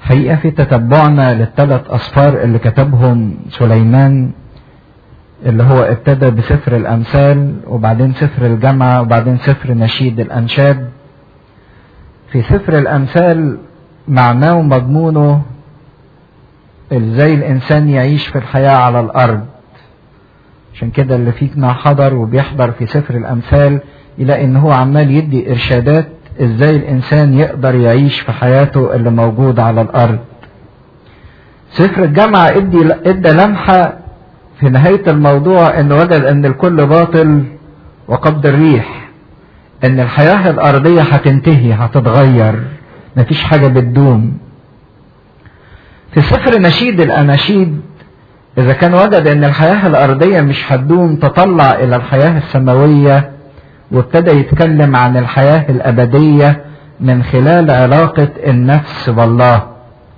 حقيقة في تتبعنا للثلاث أصفار اللي كتبهم سليمان اللي هو ابتدى بسفر الأمثال وبعدين سفر الجامعة وبعدين سفر نشيد الأنشاد في سفر الأمثال معناه ومضمونه ازاي الإنسان يعيش في الحياة على الأرض عشان كده اللي فينا حضر وبيحضر في سفر الأمثال يلاقي إن هو عمال يدي إرشادات ازاي الإنسان يقدر يعيش في حياته اللي موجودة على الأرض سفر الجامعة ادي ادى لمحة في نهاية الموضوع ان وجد ان الكل باطل وقبض الريح ان الحياة الارضية هتنتهي هتتغير مفيش حاجة بتدوم في سفر نشيد الاناشيد اذا كان وجد ان الحياة الارضية مش هتدوم تطلع الى الحياة السماوية وابتدى يتكلم عن الحياة الابدية من خلال علاقة النفس بالله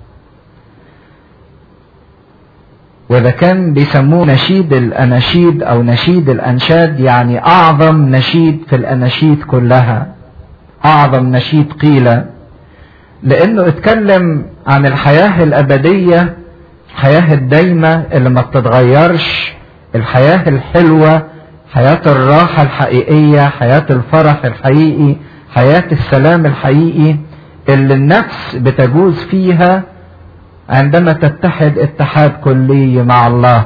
وإذا كان بيسموه نشيد الأناشيد أو نشيد الأنشاد يعني أعظم نشيد في الأناشيد كلها أعظم نشيد قيل لأنه اتكلم عن الحياة الأبدية الحياة الدايمة اللي ما بتتغيرش الحياة الحلوة حياة الراحة الحقيقية حياة الفرح الحقيقي حياة السلام الحقيقي اللي النفس بتجوز فيها عندما تتحد اتحاد كلي مع الله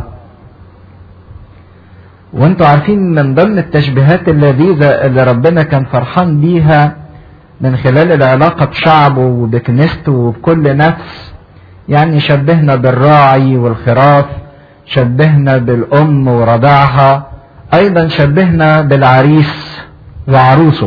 وانتوا عارفين من ضمن التشبيهات اللذيذة اللي ربنا كان فرحان بيها من خلال العلاقة بشعبه وبكنيسته وبكل نفس يعني شبهنا بالراعي والخراف شبهنا بالأم ورضاعها أيضا شبهنا بالعريس وعروسه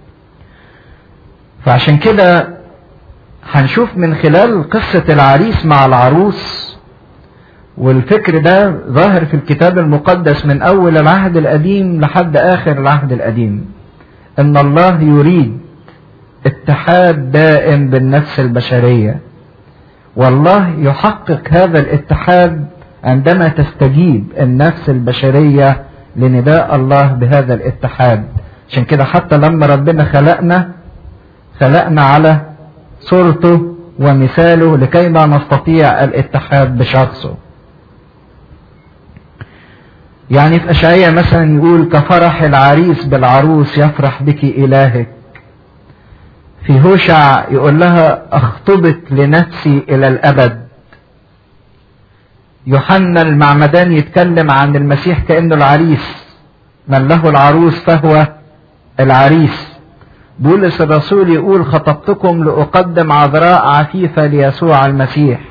فعشان كده هنشوف من خلال قصة العريس مع العروس والفكر ده ظاهر في الكتاب المقدس من أول العهد القديم لحد آخر العهد القديم إن الله يريد اتحاد دائم بالنفس البشرية والله يحقق هذا الاتحاد عندما تستجيب النفس البشرية لنداء الله بهذا الاتحاد عشان كده حتى لما ربنا خلقنا خلقنا على صورته ومثاله لكي ما نستطيع الاتحاد بشخصه يعني في أشعية مثلا يقول كفرح العريس بالعروس يفرح بك إلهك في هوشع يقول لها أخطبك لنفسي إلى الأبد يوحنا المعمدان يتكلم عن المسيح كأنه العريس من له العروس فهو العريس بولس الرسول يقول خطبتكم لأقدم عذراء عفيفة ليسوع المسيح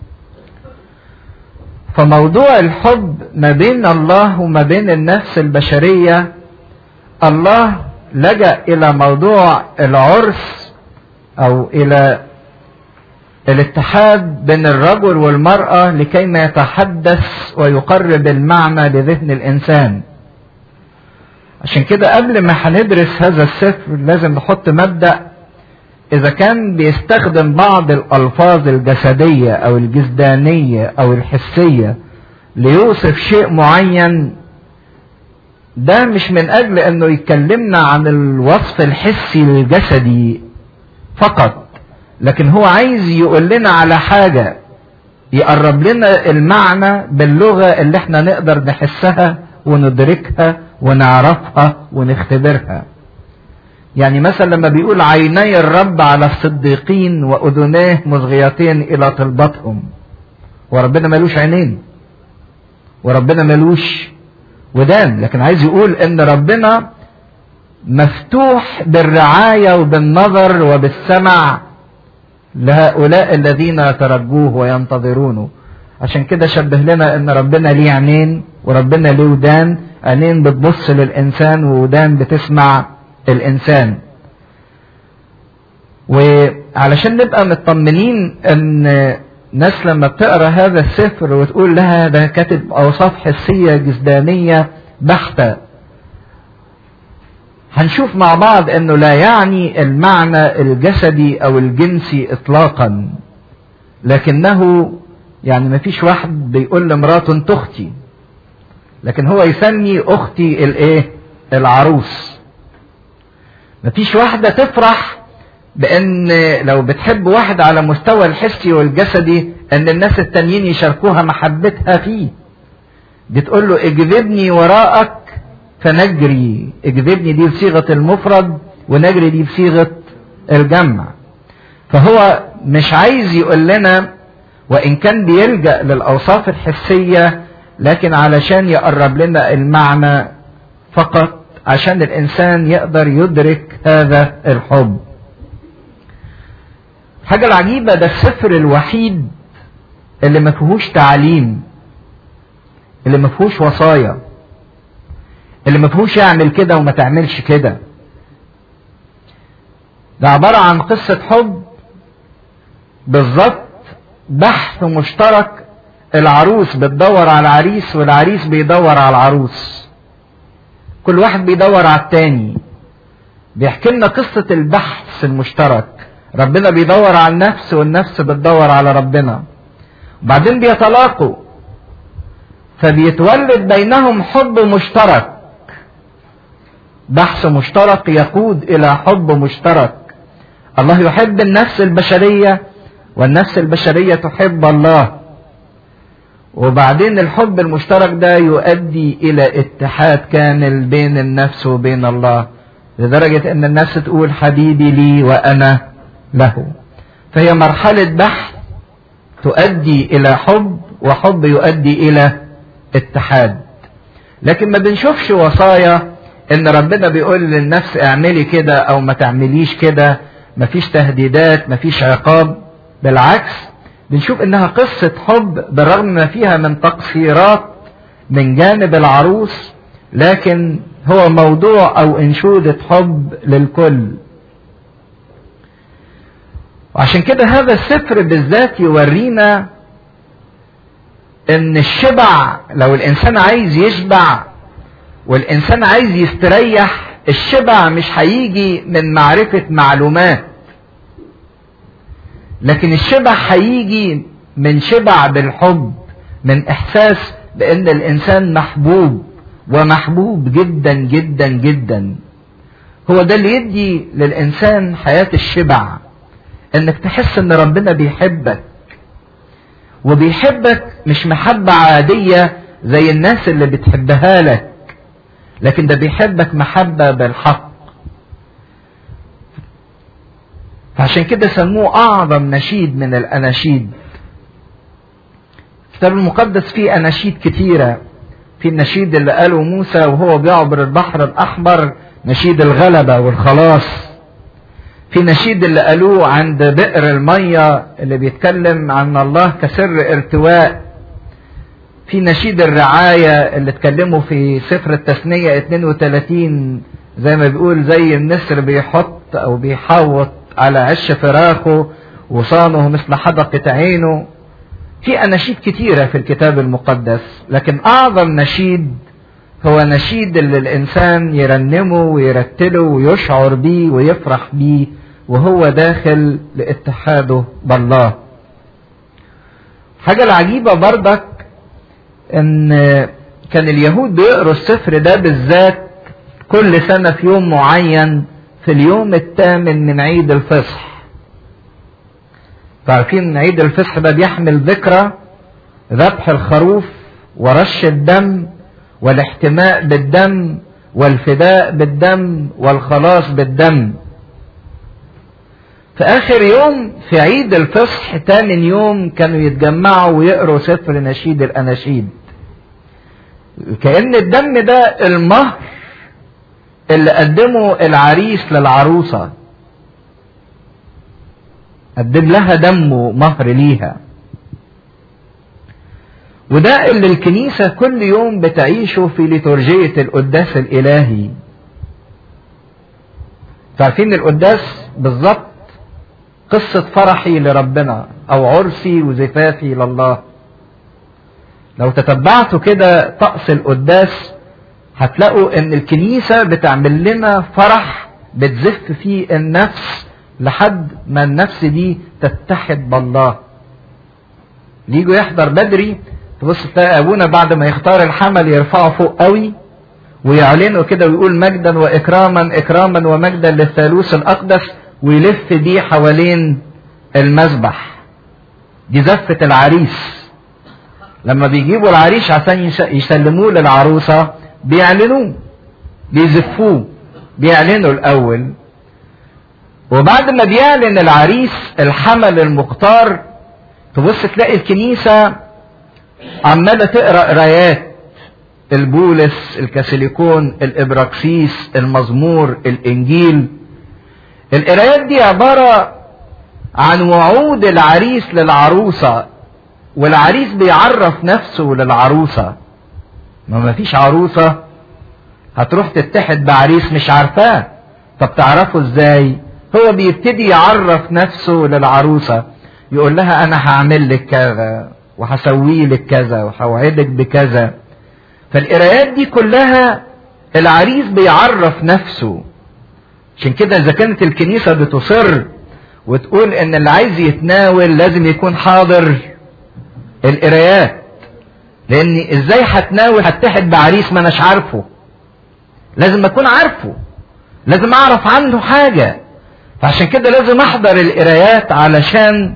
فموضوع الحب ما بين الله وما بين النفس البشرية الله لجأ إلى موضوع العرس أو إلى الاتحاد بين الرجل والمرأة لكي ما يتحدث ويقرب المعنى لذهن الإنسان عشان كده قبل ما هندرس هذا السفر لازم نحط مبدأ إذا كان بيستخدم بعض الألفاظ الجسدية أو الجسدانية أو الحسية ليوصف شيء معين ده مش من أجل أنه يكلمنا عن الوصف الحسي الجسدي فقط لكن هو عايز يقول لنا على حاجة يقرب لنا المعنى باللغة اللي احنا نقدر نحسها وندركها ونعرفها ونختبرها يعني مثلا لما بيقول عيني الرب على الصديقين وأذناه مصغيتين إلى طلبتهم وربنا ملوش عينين وربنا ملوش ودان لكن عايز يقول ان ربنا مفتوح بالرعاية وبالنظر وبالسمع لهؤلاء الذين يترجوه وينتظرونه عشان كده شبه لنا ان ربنا ليه عينين وربنا ليه ودان عينين بتبص للانسان وودان بتسمع الانسان وعلشان نبقى مطمنين ان ناس لما بتقرا هذا السفر وتقول لها ده كاتب اوصاف حسيه جسدانيه بحته هنشوف مع بعض انه لا يعني المعنى الجسدي او الجنسي اطلاقا لكنه يعني ما فيش واحد بيقول لمراته انت اختي لكن هو يسمي اختي الايه العروس ما فيش واحدة تفرح بان لو بتحب واحد على مستوى الحسي والجسدي ان الناس التانيين يشاركوها محبتها فيه بتقول له اجذبني وراءك فنجري اجذبني دي بصيغة المفرد ونجري دي بصيغة الجمع فهو مش عايز يقول لنا وان كان بيلجأ للاوصاف الحسية لكن علشان يقرب لنا المعنى فقط عشان الانسان يقدر يدرك هذا الحب الحاجة العجيبة ده السفر الوحيد اللي ما فيهوش تعليم اللي ما فيهوش وصايا اللي ما فيهوش اعمل كده وما تعملش كده ده عبارة عن قصة حب بالظبط بحث مشترك العروس بتدور على العريس والعريس بيدور على العروس كل واحد بيدور على التاني بيحكي لنا قصة البحث المشترك ربنا بيدور على النفس والنفس بتدور على ربنا وبعدين بيتلاقوا فبيتولد بينهم حب مشترك بحث مشترك يقود الى حب مشترك الله يحب النفس البشرية والنفس البشرية تحب الله وبعدين الحب المشترك ده يؤدي الى اتحاد كامل بين النفس وبين الله لدرجة ان النفس تقول حبيبي لي وانا له فهي مرحلة بحث تؤدي الى حب وحب يؤدي الى اتحاد لكن ما بنشوفش وصايا ان ربنا بيقول للنفس اعملي كده او ما تعمليش كده مفيش تهديدات مفيش عقاب بالعكس بنشوف انها قصة حب بالرغم ما فيها من تقصيرات من جانب العروس لكن هو موضوع او انشودة حب للكل وعشان كده هذا السفر بالذات يورينا ان الشبع لو الانسان عايز يشبع والانسان عايز يستريح الشبع مش هيجي من معرفة معلومات لكن الشبع هيجي من شبع بالحب من احساس بان الانسان محبوب ومحبوب جدا جدا جدا هو ده اللي يدي للانسان حياة الشبع انك تحس ان ربنا بيحبك وبيحبك مش محبة عادية زي الناس اللي بتحبها لك لكن ده بيحبك محبة بالحق فعشان كده سموه أعظم نشيد من الأناشيد الكتاب المقدس فيه أناشيد كتيرة في النشيد اللي قاله موسى وهو بيعبر البحر الأحمر نشيد الغلبة والخلاص في نشيد اللي قالوه عند بئر المية اللي بيتكلم عن الله كسر ارتواء في نشيد الرعاية اللي اتكلموا في سفر التثنية 32 زي ما بيقول زي النسر بيحط او بيحوط على عش فراخه وصانه مثل حدقة عينه في أناشيد كتيرة في الكتاب المقدس لكن أعظم نشيد هو نشيد اللي الإنسان يرنمه ويرتله ويشعر بيه ويفرح بيه وهو داخل لاتحاده بالله حاجة العجيبة بردك ان كان اليهود بيقروا السفر ده بالذات كل سنة في يوم معين في اليوم الثامن من عيد الفصح تعرفين عيد الفصح ده بيحمل ذكرى ذبح الخروف ورش الدم والاحتماء بالدم والفداء بالدم والخلاص بالدم في اخر يوم في عيد الفصح تامن يوم كانوا يتجمعوا ويقروا سفر نشيد الاناشيد كأن الدم ده المهر اللي قدمه العريس للعروسة قدم لها دمه مهر ليها وده اللي الكنيسة كل يوم بتعيشه في ليتورجية القداس الإلهي تعرفين القداس بالظبط قصة فرحي لربنا أو عرسي وزفافي لله لو تتبعتوا كده طقس القداس هتلاقوا ان الكنيسة بتعمل لنا فرح بتزف فيه النفس لحد ما النفس دي تتحد بالله يجوا يحضر بدري تبص تلاقي ابونا بعد ما يختار الحمل يرفعه فوق قوي ويعلنوا كده ويقول مجدا واكراما اكراما ومجدا للثالوث الاقدس ويلف بيه حوالين المذبح دي زفة العريس لما بيجيبوا العريس عشان يسلموه للعروسة بيعلنوه بيزفوه بيعلنوا الأول وبعد ما بيعلن العريس الحمل المختار تبص تلاقي الكنيسة عمالة تقرأ قرايات البولس الكاثوليكون الإبراكسيس المزمور الإنجيل القرايات دي عبارة عن وعود العريس للعروسة والعريس بيعرف نفسه للعروسة ما مفيش عروسة هتروح تتحد بعريس مش عارفاه طب تعرفه ازاي هو بيبتدي يعرف نفسه للعروسة يقول لها انا هعمل لك كذا وهسوي لك كذا وهوعدك بكذا فالقرايات دي كلها العريس بيعرف نفسه عشان كده اذا كانت الكنيسة بتصر وتقول ان اللي عايز يتناول لازم يكون حاضر القرايات لان ازاي هتناول هتحد بعريس ما اناش عارفه لازم اكون عارفه لازم اعرف عنه حاجة فعشان كده لازم احضر القرايات علشان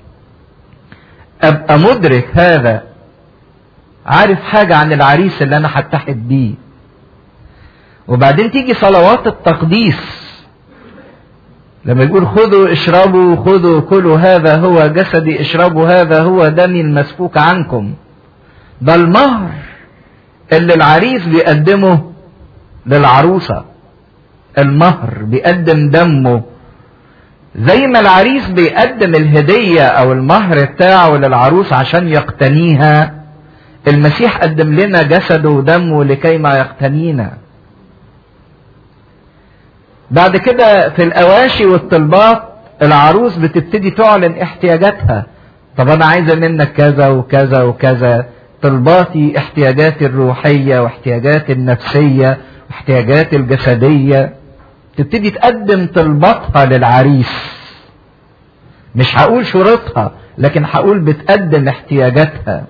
ابقى مدرك هذا عارف حاجة عن العريس اللي انا هتحد بيه وبعدين تيجي صلوات التقديس لما يقول خذوا اشربوا خذوا كلوا هذا هو جسدي اشربوا هذا هو دمي المسفوك عنكم ده المهر اللي العريس بيقدمه للعروسة المهر بيقدم دمه زي ما العريس بيقدم الهدية او المهر بتاعه للعروس عشان يقتنيها المسيح قدم لنا جسده ودمه لكي ما يقتنينا بعد كده في الاواشي والطلبات العروس بتبتدي تعلن احتياجاتها طب انا عايزه منك كذا وكذا وكذا طلباتي احتياجاتي الروحيه واحتياجاتي النفسيه واحتياجاتي الجسديه تبتدي تقدم طلباتها للعريس مش هقول شروطها لكن هقول بتقدم احتياجاتها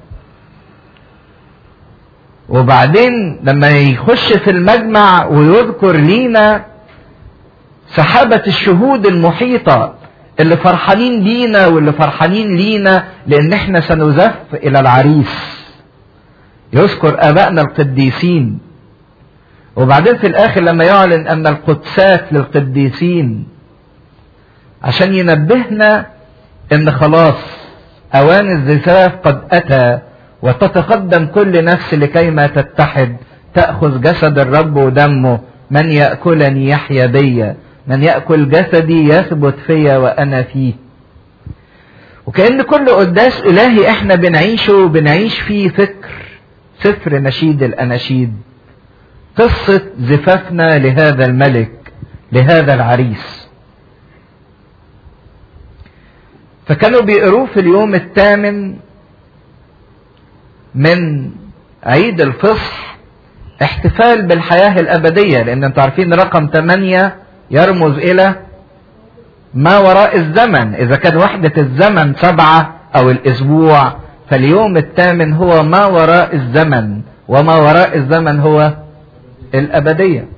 وبعدين لما يخش في المجمع ويذكر لينا سحابة الشهود المحيطة اللي فرحانين بينا واللي فرحانين لينا لان احنا سنزف الى العريس يذكر ابائنا القديسين وبعدين في الاخر لما يعلن ان القدسات للقديسين عشان ينبهنا ان خلاص اوان الزفاف قد اتى وتتقدم كل نفس لكيما تتحد تأخذ جسد الرب ودمه من يأكلني يحيا بيا من يأكل جسدي يثبت فيا وأنا فيه وكأن كل قداس إلهي احنا بنعيشه بنعيش فيه فكر سفر نشيد الأناشيد قصة زفافنا لهذا الملك لهذا العريس فكانوا بيقروه في اليوم الثامن من عيد الفصح احتفال بالحياة الأبدية لأن انتوا عارفين رقم 8 يرمز إلى ما وراء الزمن إذا كان وحدة الزمن سبعة أو الأسبوع فاليوم الثامن هو ما وراء الزمن وما وراء الزمن هو الأبدية